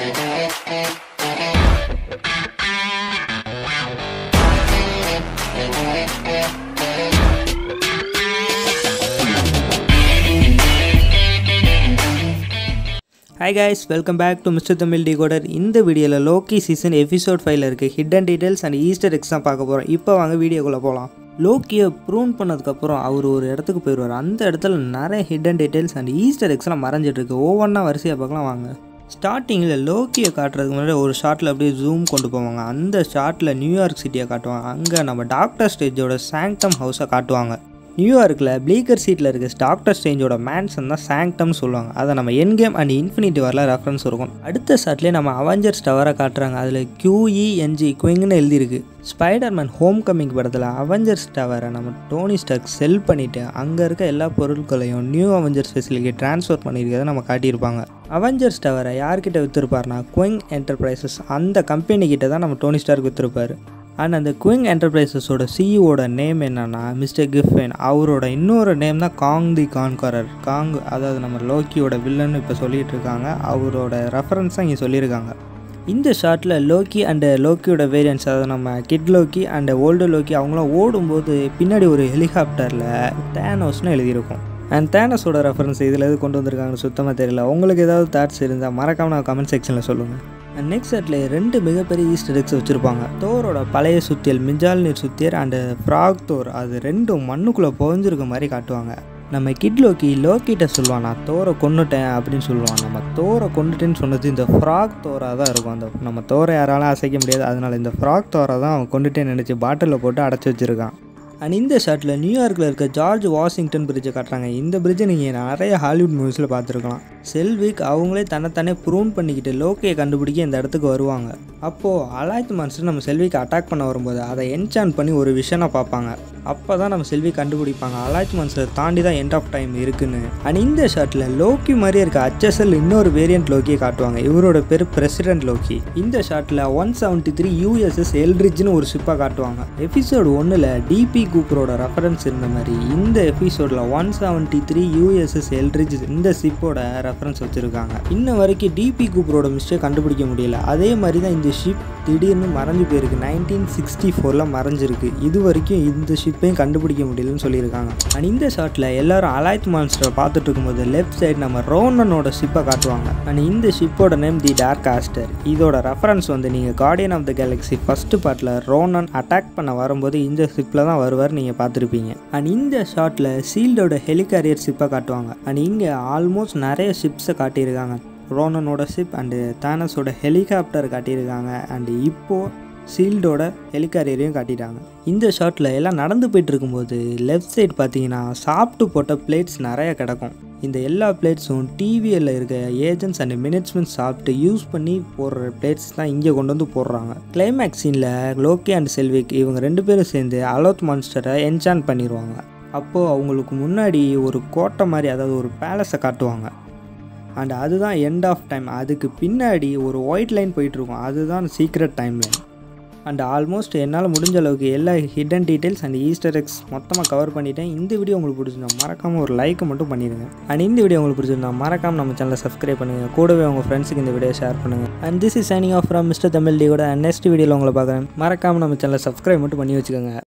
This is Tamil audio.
hi guys welcome back to mister Tamil decoder இந்த வீடியோவில் லோக்கி சீசன் எபிசோட் ஃபைவ்ல இருக்க hidden details and Easter eggs தான் பார்க்க போகிறோம் இப்போ வாங்க வீடியோக்குள்ளே போகலாம் லோக்கியை ப்ரூன் பண்ணதுக்கப்புறம் அவர் ஒரு இடத்துக்கு போயிடுவார் அந்த இடத்துல நிறைய ஹிடன் டீடைல்ஸ் அண்ட் ஈஸ்டர் எக்ஸ்லாம் மறைஞ்சிட்டு இருக்கு ஒவ்வொன்றா வரிசையாக பார்க்கலாம் வாங்க ஸ்டார்டிங்கில் லோக்கியை காட்டுறதுக்கு முன்னாடி ஒரு ஷாட்டில் அப்படியே ஜூம் கொண்டு போவாங்க அந்த ஷாட்டில் நியூயார்க் சிட்டியை காட்டுவாங்க அங்கே நம்ம டாக்டர் ஸ்டேஜோட சாங்டம் ஹவுஸை காட்டுவாங்க நியூயார்க்கில் ப்ளீக்கர் சீட்டில் இருக்க டாக்டர் ஸ்டேஞ்சோட மேன்சன் தான் சாங்டம்னு சொல்லுவாங்க அதை நம்ம என் கேம் அண்ட் இன்ஃபினிட்டி வரல ரெஃபரன்ஸ் இருக்கும் அடுத்த ஷாட்லேயே நம்ம அவெஞ்சர்ஸ் டவரை காட்டுறாங்க அதில் QENG குவிங்னு எழுதியிருக்கு ஸ்பைடர்மேன் ஹோம் கமிங் படத்தில் அவெஞ்சர்ஸ் டவரை நம்ம டோனி ஸ்டாக் செல் பண்ணிவிட்டு அங்கே இருக்க எல்லா பொருட்களையும் நியூ அவெஞ்சர்ஸ் ஃபெசிலிட்டிக்கு ட்ரான்ஸ்ஃபர் பண்ணியிருக்கிறத நம்ம காட்டியிருப்பாங்க அவெஞ்சர்ஸ் டவரை யார்கிட்ட விற்றுருப்பாருனா குவிங் என்டர்பிரைசஸ் அந்த கம்பெனி கிட்ட தான் நம்ம டோனி ஸ்டார்க் விற்றுருப்பாரு அண்ட் அந்த குவிங் என்டர்பிரைசஸோட சிஇஓட நேம் என்னன்னா மிஸ்டர் கிஃபன் அவரோட இன்னொரு நேம் தான் காங் தி கான்கரர் காங் அதாவது நம்ம லோக்கியோட வில்லன் இப்போ சொல்லிட்டு இருக்காங்க அவரோட ரெஃபரன்ஸ் தான் இங்கே சொல்லியிருக்காங்க இந்த ஷாட்டில் லோக்கி அண்ட் லோக்கியோட வேரியன்ஸ் அதாவது நம்ம kid Loki and old Loki அவங்களாம் ஓடும்போது பின்னாடி ஒரு ஹெலிகாப்டரில் தேனோஸ்னு எழுதியிருக்கும் அண்ட் தேனஸோட ரெஃபரன்ஸ் இதில் எது கொண்டு வந்திருக்காங்கன்னு சுத்தமாக தெரியல உங்களுக்கு ஏதாவது தாட்ஸ் இருந்தால் மறக்காம நான் கமெண்ட் செக்ஷனில் சொல்லுங்கள் அண்ட் நெக்ஸ்ட் செட்டில் ரெண்டு மிகப்பெரிய ஈஸ்டர் எக்ஸ் வச்சுருப்பாங்க தோரோட பழைய சுத்தியல் மிஞ்சால் நீர் சுத்தியர் அண்டு ஃப்ராக் தோர் அது ரெண்டும் மண்ணுக்குள்ளே புகஞ்சிருக்க மாதிரி காட்டுவாங்க நம்ம கிட் லோக்கி லோக்கிட்ட சொல்லுவான் நான் தோரை கொண்டுட்டேன் அப்படின்னு சொல்லுவான் நம்ம தோரை கொண்டுட்டேன்னு சொன்னது இந்த ஃப்ராக் தோராக தான் இருக்கும் அந்த நம்ம தோரை யாராலும் அசைக்க முடியாது அதனால் இந்த ஃப்ராக் தோரை தான் அவன் கொண்டுட்டேன்னு நினச்சி பாட்டிலில் போட்டு அடைச்சி வச்சுருக்கான் அண்ட் இந்த ஷாட்டில் நியூயார்க்கில் இருக்க ஜார்ஜ் வாஷிங்டன் பிரிட்ஜை காட்டுறாங்க இந்த பிரிட்ஜை நீங்கள் நிறைய ஹாலிவுட் மூவிஸில் பார்த்துருக்கலாம் செல்விக் அவங்களே தன்னைத்தானே ப்ரூன் பண்ணிக்கிட்டு லோக்கியை கண்டுபிடிக்க இந்த இடத்துக்கு வருவாங்க அப்போது அலாய்த் மான்ஸ்டர் நம்ம செல்விக்கு அட்டாக் பண்ண வரும்போது அதை என்சான் பண்ணி ஒரு விஷனாக பார்ப்பாங்க அப்போ தான் நம்ம செல்வி கண்டுபிடிப்பாங்க அலாய்த் மான்ஸ்டர் தாண்டி தான் எண்ட் ஆஃப் டைம் இருக்குன்னு அண்ட் இந்த ஷாட்டில் லோக்கி மாதிரியே இருக்க ஹச்எஸ்எல் இன்னொரு வேரியன்ட் லோக்கியை காட்டுவாங்க இவரோட பேர் பிரசிடென்ட் லோக்கி இந்த ஷாட்டில் ஒன் செவன்ட்டி த்ரீ யூஎஸ்எஸ் எல்ரிட்ஜ்னு ஒரு ஷிப்பாக காட்டுவாங்க எபிசோடு ஒன்றில் டிபி கூப்பரோட ரெஃபரன்ஸ் இருந்த மாதிரி இந்த எபிசோடில் one seventy three USS Eldridge இந்த ஷிப்போட ரெஃபரன்ஸ் வச்சுருக்காங்க இன்ன வரைக்கும் டிபி கூப்பரோட மிஸ்டேக் கண்டுபிடிக்க முடியல அதே மாதிரி தான் இந்த ஷிப் திடீர்னு மறைஞ்சு போயிருக்கு நைன்டீன் சிக்ஸ்டி ஃபோரில் மறைஞ்சிருக்கு இது வரைக்கும் இந்த ஷிப்பையும் கண்டுபிடிக்க முடியலன்னு சொல்லியிருக்காங்க அண்ட் இந்த ஷாட்டில் எல்லாரும் அலாய்த் மான்ஸ்டரை பார்த்துட்டு இருக்கும்போது லெஃப்ட் சைடு நம்ம ரோனனோட ஷிப்பை காட்டுவாங்க அண்ட் இந்த ஷிப்போட நேம் தி டார்க் ஆஸ்டர் இதோட ரெஃபரன்ஸ் வந்து நீங்கள் Guardian of the Galaxy first பார்ட்டில் ரோனன் அட்டாக் பண்ண வரும்போது இந்த ஷிப்பில் தான் வருவார் நீங்கள் பார்த்துருப்பீங்க அண்ட் இந்த ஷாட்டில் சீல்டோட ஹெலிகாரியர் ஷிப்பை காட்டுவாங்க அண்ட் இங்கே ஆல்மோஸ்ட் நிறைய ஷிப்ஸை காட்டியிருக்காங்க ரோனனோட ஷிப் அண்டு தானஸோட ஹெலிகாப்டர் காட்டியிருக்காங்க அண்டு இப்போது சீல்டோட ஹெலிகாரியரையும் காட்டிட்டாங்க இந்த ஷாட்டில் எல்லாம் நடந்து போயிட்டு இருக்கும்போது லெஃப்ட் சைடு பார்த்தீங்கன்னா சாப்பிட்டு போட்ட பிளேட்ஸ் நிறைய கிடக்கும் இந்த எல்லா பிளேட்ஸும் டிவியில் இருக்க ஏஜென்ட்ஸ் அண்ட் மேனேஜ்மெண்ட் சாப்பிட்டு யூஸ் பண்ணி போடுற பிளேட்ஸ் தான் இங்கே கொண்டு வந்து போடுறாங்க கிளைமேக்ஸ் சீனில் லோக்கி அண்ட் செல்விக் இவங்க ரெண்டு பேரும் சேர்ந்து அலோத் மான்ஸ்டரை என்ஜான் பண்ணிடுவாங்க அப்போது அவங்களுக்கு முன்னாடி ஒரு கோட்டை மாதிரி அதாவது ஒரு பேலஸை காட்டுவாங்க அண்ட் அதுதான் எண்ட் ஆஃப் டைம் அதுக்கு பின்னாடி ஒரு ஒயிட் லைன் போயிட்டுருக்கும் அதுதான் secret timeline and almost என்னால் முடிஞ்ச அளவுக்கு எல்லா hidden details and Easter eggs மொத்தமாக கவர் பண்ணிட்டேன் இந்த வீடியோ உங்களுக்கு பிடிச்சிருந்தா மறக்காமல் ஒரு லைக் மட்டும் பண்ணிடுங்க அண்ட் இந்த வீடியோ உங்களுக்கு பிடிச்சிருந்தா மறக்காமல் நம்ம சேனலை சப்ஸ்கிரைப் பண்ணுங்கள் கூடவே உங்கள் ஃப்ரெண்ட்ஸுக்கு இந்த வீடியோ ஷேர் பண்ணுங்கள் and this is signing off from mister Tamil டியோட நெக்ஸ்ட் வீடியோவில் உங்களை பார்க்குறேன் மறக்காமல் நம்ம சேனலை சப்ஸ்கிரைப் மட்டும் பண்ணி வச்சுக்கோங்க